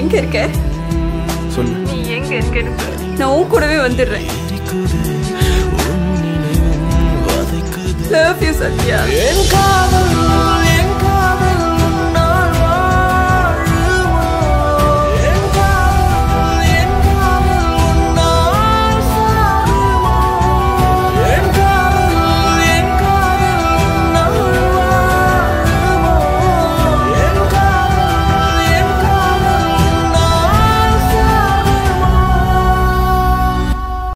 எங்க இருக்க சொல்லு நீ எங்க இருக்கன்னு சொல்லு நான் உன் கூடவே வந்துடுறேன் லவ் யூ சத்யா என் காதல்